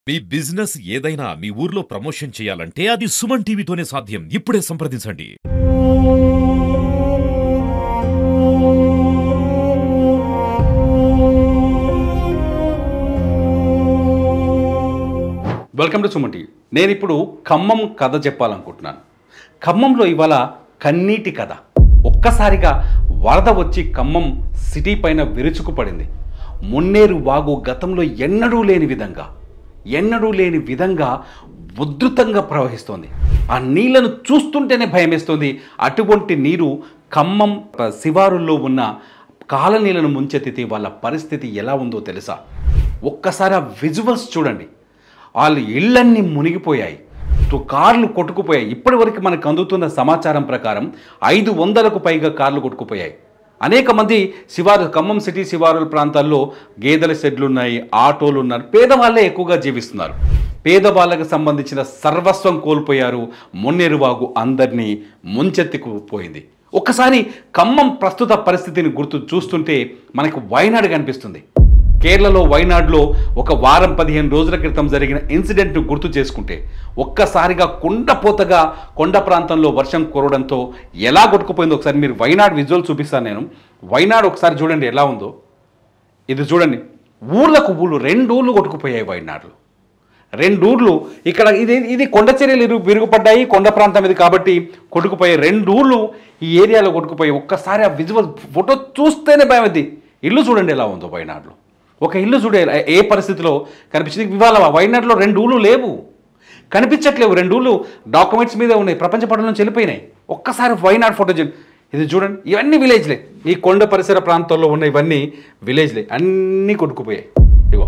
మీ business ఏదైనా మీ ఊర్లో promotion చేయాలంటే అది సుమన్ టీవీతోనే సాధ్యం ఇప్పుడే సంప్రదించండి వెల్కమ్ టు సుమన్ టీవీ నేను ఇప్పుడు ఖమ్మం కథ చెప్పాలనుకుంటున్నాను ఖమ్మంలో ఇవాళ కన్నీటి కథ ఒక్కసారిగా వరద వచ్చి ఖమ్మం సిటీ పైన విరుచుకుపడింది మున్నేరు వాగు గతంలో ఎన్నడూ లేని విధంగా ఎన్నడూ లేని విధంగా ఉధృతంగా ప్రవహిస్తోంది ఆ నీళ్లను చూస్తుంటేనే భయమేస్తుంది అటువంటి నీరు ఖమ్మం ప- శివారుల్లో ఉన్న కాలనీలను ముంచెత్తితే వాళ్ళ పరిస్థితి ఎలా ఉందో తెలుసా ఒక్కసారి ఆ విజువల్స్ చూడండి వాళ్ళ ఇళ్ళన్నీ మునిగిపోయాయి తో కార్లు కొట్టుకుపోయాయి ఇప్పటి వరకు మనకు అందుతున్న సమాచారం ప్రకారం ఐదు వందలకు పైగా కార్లు కొట్టుకుపోయాయి అనేక మంది శివారు ఖమ్మం సిటీ శివారుల ప్రాంతాల్లో గేదెల షెడ్లు ఉన్నాయి ఆటోలు ఉన్నారు పేదవాళ్ళే ఎక్కువగా జీవిస్తున్నారు పేదవాళ్ళకు సంబంధించిన సర్వస్వం కోల్పోయారు మున్నేరువాగు అందరినీ ముంచెత్తుకుపోయింది ఒక్కసారి ఖమ్మం ప్రస్తుత పరిస్థితిని గుర్తు చూస్తుంటే మనకు వైనాడు కనిపిస్తుంది కేరళలో వైనాడులో ఒక వారం పదిహేను రోజుల క్రితం జరిగిన ఇన్సిడెంట్ను గుర్తు చేసుకుంటే ఒక్కసారిగా కుండపోతగా కొండ ప్రాంతంలో వర్షం కురవడంతో ఎలా కొట్టుకుపోయిందో ఒకసారి మీరు వైనాడు విజువల్ చూపిస్తాను నేను వైనాడు ఒకసారి చూడండి ఎలా ఉందో ఇది చూడండి ఊళ్ళకు ఊళ్ళు రెండు ఊళ్ళు కొట్టుకుపోయాయి వైనాడులో రెండు ఊర్లు ఇక్కడ ఇది ఇది కొండ చర్యలు ఇరు విరుగుపడ్డాయి కొండ ప్రాంతం ఇది కాబట్టి కొట్టుకుపోయాయి రెండు ఊర్లు ఈ ఏరియాలో కొట్టుకుపోయాయి ఒక్కసారి ఆ విజువల్ ఫోటో చూస్తేనే భయం అవుద్ది ఇల్లు చూడండి ఎలా ఉందో వైనాడులో ఒక ఇల్లు చూడే ఏ పరిస్థితిలో కనిపించింది ఇవాళ వైనాడులో రెండు ఊళ్ళు లేవు కనిపించట్లేవు రెండు ఊళ్ళు డాక్యుమెంట్స్ మీద ఉన్నాయి ప్రపంచ పటం నుంచి వెళ్ళిపోయినాయి ఒక్కసారి వైనాడు ఫోటో చూడండి ఇది చూడండి ఇవన్నీ విలేజ్లే ఈ కొండ పరిసర ప్రాంతాల్లో ఉన్న ఇవన్నీ విలేజ్లే అన్నీ కొట్టుకుపోయాయి ఇగో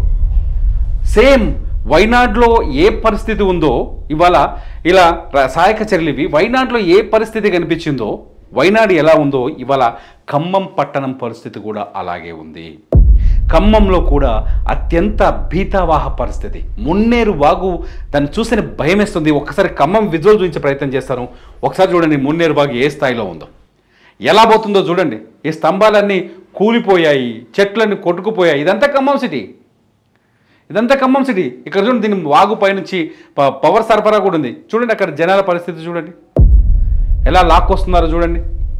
సేమ్ వైనాడ్లో ఏ పరిస్థితి ఉందో ఇవాళ ఇలా ర- సహాయక చర్యలు ఇవి వైనాడ్లో ఏ పరిస్థితి కనిపించిందో వైనాడు ఎలా ఉందో ఇవాళ ఖమ్మం పట్టణం పరిస్థితి కూడా అలాగే ఉంది ఖమ్మంలో కూడా అత్యంత భీతావాహ పరిస్థితి మున్నేరు వాగు దాన్ని చూసిన భయం వేస్తుంది ఒక్కసారి ఖమ్మం విజువల్ చూపించే ప్రయత్నం చేస్తాను ఒకసారి చూడండి మున్నేరు వాగు ఏ స్థాయిలో ఉందో ఎలా పోతుందో చూడండి ఈ స్తంభాలన్నీ కూలిపోయాయి చెట్లన్నీ కొట్టుకుపోయాయి ఇదంతా ఖమ్మం సిటీ ఇదంతా ఖమ్మం సిటీ ఇక్కడ చూడండి దీని వాగు పైనుంచి ప- పవర్ సరఫరా కూడా ఉంది చూడండి అక్కడ జనాల పరిస్థితి చూడండి ఎలా లాక్కొస్తున్నారో చూడండి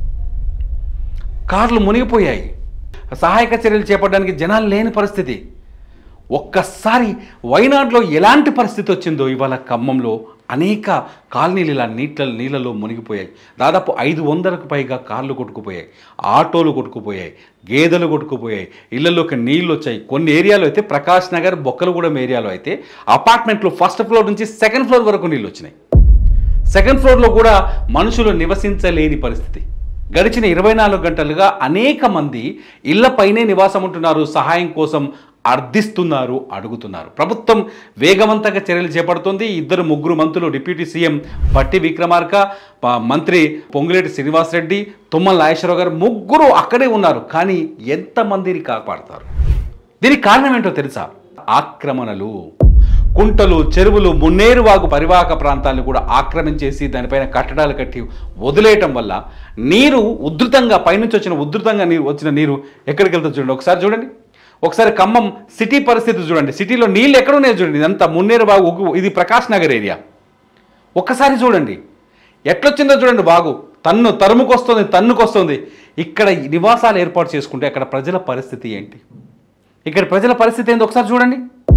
కార్లు మునిగిపోయాయి సహాయక చర్యలు చేపట్టడానికి జనాలు లేని పరిస్థితి ఒక్కసారి వైనాడులో ఎలాంటి పరిస్థితి వచ్చిందో ఇవాళ ఖమ్మంలో అనేక కాలనీలు ఇలా నీళ్ళ నీళ్ళలో మునిగిపోయాయి దాదాపు ఐదు వందలకు పైగా కార్లు కొట్టుకుపోయాయి ఆటోలు కొట్టుకుపోయాయి గేదెలు కొట్టుకుపోయాయి ఇళ్లలోకి నీళ్ళు వచ్చాయి కొన్ని ఏరియాలో అయితే ప్రకాష్ నగర్ బొక్కలగూడెం ఏరియాలో అయితే అపార్ట్మెంట్లో ఫస్ట్ ఫ్లోర్ నుంచి సెకండ్ ఫ్లోర్ వరకు నీళ్ళు వచ్చినాయి సెకండ్ ఫ్లోర్లో కూడా మనుషులు నివసించలేని పరిస్థితి గడిచిన ఇరవై నాలుగు గంటలుగా అనేక మంది ఇళ్లపైనే నివాసం ఉంటున్నారు సహాయం కోసం అర్థిస్తున్నారు అడుగుతున్నారు ప్రభుత్వం వేగవంతంగా చర్యలు చేపడుతుంది ఇద్దరు ముగ్గురు మంత్రులు డిప్యూటీ సీఎం పట్టి విక్రమార్క ప- మంత్రి పొంగులేటి శ్రీనివాసరెడ్డి తుమ్మల నాగేశ్వరరావు గారు ముగ్గురు అక్కడే ఉన్నారు కానీ ఎంతమందిని కాపాడతారు దీనికి కారణం ఏంటో తెలుసా ఆక్రమణలు కుంటలు చెరువులు మున్నేరువాగు పరివాహక ప్రాంతాలను కూడా ఆక్రమించేసి దానిపైన కట్టడాలు కట్టి వదిలేయటం వల్ల నీరు ఉధృతంగా పైనుంచి వచ్చిన ఉధృతంగా నీరు వచ్చిన నీరు ఎక్కడికి వెళ్తుంది చూడండి ఒకసారి చూడండి ఒకసారి ఖమ్మం సిటీ పరిస్థితి చూడండి సిటీలో నీళ్ళు ఎక్కడున్నాయో చూడండి ఇదంతా మున్నేరువాగు ఉగ్గు- ఇది ప్రకాష్ నగర్ ఏరియా ఒక్కసారి చూడండి ఎట్లొచ్చిందో చూడండి బాగు తన్ను తరుముకొస్తుంది తన్నుకొస్తుంది ఇక్కడ ఈ నివాసాలు ఏర్పాటు చేసుకుంటే అక్కడ ప్రజల పరిస్థితి ఏంటి ఇక్కడ ప్రజల పరిస్థితి ఏంటి ఒకసారి చూడండి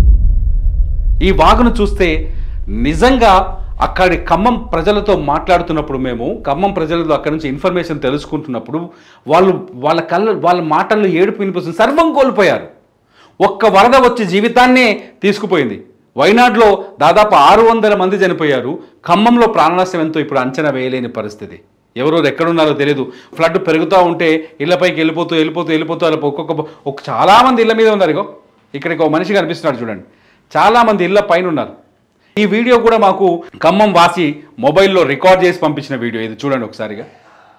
ఈ వాగును చూస్తే నిజంగా అక్కడి ఖమ్మం ప్రజలతో మాట్లాడుతున్నప్పుడు మేము ఖమ్మం ప్రజలతో అక్కడి నుంచి ఇన్ఫర్మేషన్ తెలుసుకుంటున్నప్పుడు వాళ్ళు వాళ్ళ కళ్ళ వాళ్ళ మాటల్లో ఏడుపు వినిపిస్తుంది సర్వం కోల్పోయారు ఒక్క వరద వచ్చి జీవితాన్నే తీసుకుపోయింది వైనాడులో దాదాపు ఆరు వందల మంది చనిపోయారు ఖమ్మంలో ప్రాణనష్టం ఎంతో ఇప్పుడు అంచనా వేయలేని పరిస్థితి ఎవరెవరు ఎక్కడున్నారో తెలియదు ఫ్లడ్ పెరుగుతూ ఉంటే ఇళ్లపైకి వెళ్ళిపోతూ వెళ్ళిపోతూ వెళ్ళిపోతూ అలా ఒక్కొక్క ఒక చాలామంది ఇళ్ళ మీద ఉన్నారు ఇగో ఇక్కడికి ఒక మనిషి కనిపిస్తున్నాడు చూడండి చాలామంది ఇళ్ళ పైన ఉన్నారు ఈ వీడియో కూడా మాకు ఖమ్మం వాసి మొబైల్లో రికార్డ్ చేసి పంపించిన వీడియో ఇది చూడండి ఒకసారిగా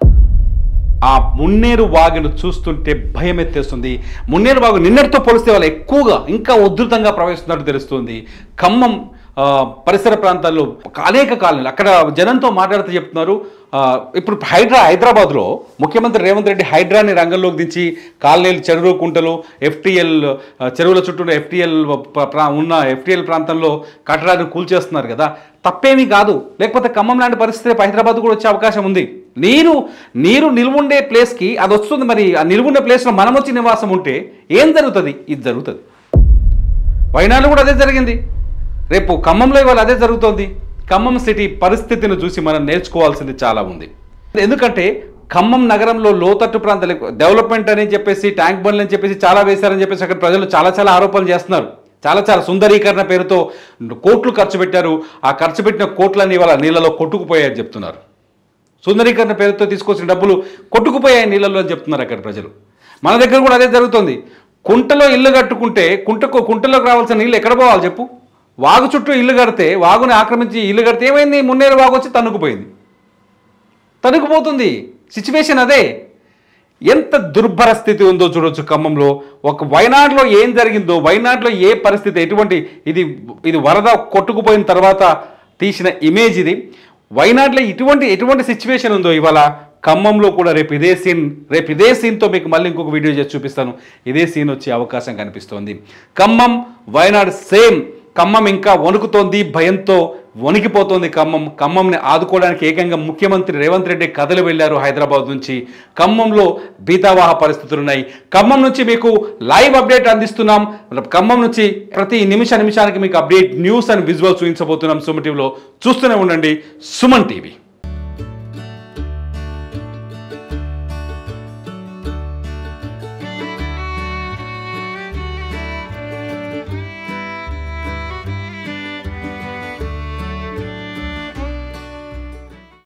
ఆ మున్నేరు వాగును చూస్తుంటే భయం ఎత్తేస్తుంది మున్నేరు వాగు నిన్నటితో పోలిస్తే వాళ్ళు ఎక్కువగా ఇంకా ఉధృతంగా ప్రవహిస్తున్నట్టు తెలుస్తుంది ఖమ్మం ఆ, పరిసర ప్రాంతాల్లో అనేక కాలనీలు అక్కడ జనంతో మాట్లాడుతూ చెప్తున్నారు ఆ, ఇప్పుడు హైడ్రా హైదరాబాద్లో ముఖ్యమంత్రి రేవంత్ రెడ్డి హైడ్రాని రంగంలోకి దించి కాలనీలు చెరువు కుంటలు ఎఫ్టీఎల్ చెరువుల చుట్టూ ఎఫ్టీఎల్ ఉన్న ఎఫ్టీఎల్ ప్రాంతంలో కట్టడాన్ని కూల్చేస్తున్నారు కదా తప్పేమీ కాదు లేకపోతే ఖమ్మం లాంటి పరిస్థితి రేపు హైదరాబాద్ కూడా వచ్చే అవకాశం ఉంది నీరు నీరు నిల్వుండే ప్లేస్కి అది వస్తుంది మరి ఆ నిల్వుండే ప్లేస్లో మనం వచ్చి నివాసం ఉంటే ఏం జరుగుతుంది ఇది జరుగుతుంది వైనాడు కూడా అదే జరిగింది రేపు ఖమ్మంలో ఇవాళ అదే జరుగుతోంది ఖమ్మం సిటీ పరిస్థితిని చూసి మనం నేర్చుకోవాల్సింది చాలా ఉంది ఎందుకంటే ఖమ్మం నగరంలో లోతట్టు ప్రాంతాలు డెవలప్మెంట్ అని చెప్పేసి ట్యాంక్ బండ్లు అని చెప్పేసి చాలా వేశారని చెప్పేసి అక్కడ ప్రజలు చాలా చాలా ఆరోపణలు చేస్తున్నారు చాలా చాలా సుందరీకరణ పేరుతో కోట్లు ఖర్చు పెట్టారు ఆ ఖర్చు పెట్టిన కోట్లన్నీ ఇవాళ నీళ్ళలో కొట్టుకుపోయాయని చెప్తున్నారు సుందరీకరణ పేరుతో తీసుకొచ్చిన డబ్బులు కొట్టుకుపోయాయి నీళ్ళలో అని చెప్తున్నారు అక్కడ ప్రజలు మన దగ్గర కూడా అదే జరుగుతుంది కుంటలో ఇల్లు కట్టుకుంటే కుంటకు కుంటలోకి రావాల్సిన నీళ్ళు ఎక్కడ పోవాలి చెప్పు వాగు చుట్టూ ఇల్లు కడితే వాగుని ఆక్రమించి ఇల్లు కడితే ఏమైంది మున్నేరు వాగు వచ్చి తన్నుకుపోయింది తనుకుపోతుంది సిచ్యువేషన్ అదే ఎంత దుర్భర స్థితి ఉందో చూడొచ్చు ఖమ్మంలో ఒక వైనాడులో ఏం జరిగిందో వైనాడులో ఏ పరిస్థితి ఎటువంటి ఇది ఇది వరద కొట్టుకుపోయిన తర్వాత తీసిన ఇమేజ్ ఇది వైనాడులో ఇటువంటి ఎటువంటి సిచ్యువేషన్ ఉందో ఇవాళ ఖమ్మంలో కూడా రేపు ఇదే సీన్ రేపు ఇదే సీన్తో మీకు మళ్ళీ ఇంకొక వీడియో చేసి చూపిస్తాను ఇదే సీన్ వచ్చే అవకాశం కనిపిస్తోంది ఖమ్మం వయనాడు సేమ్ ఖమ్మం ఇంకా వణుకుతోంది భయంతో వణికిపోతోంది ఖమ్మం ఖమ్మంని ఆదుకోవడానికి ఏకంగా ముఖ్యమంత్రి రేవంత్ రెడ్డి కథలు వెళ్ళారు హైదరాబాద్ నుంచి ఖమ్మంలో భీతావాహ పరిస్థితులు ఉన్నాయి ఖమ్మం నుంచి మీకు లైవ్ అప్డేట్ అందిస్తున్నాం ఖమ్మం నుంచి ప్రతి నిమిష నిమిషానికి మీకు అప్డేట్ న్యూస్ అండ్ విజువల్ చూపించబోతున్నాం సుమన్ టీవీలో చూస్తూనే ఉండండి సుమన్ టీవీ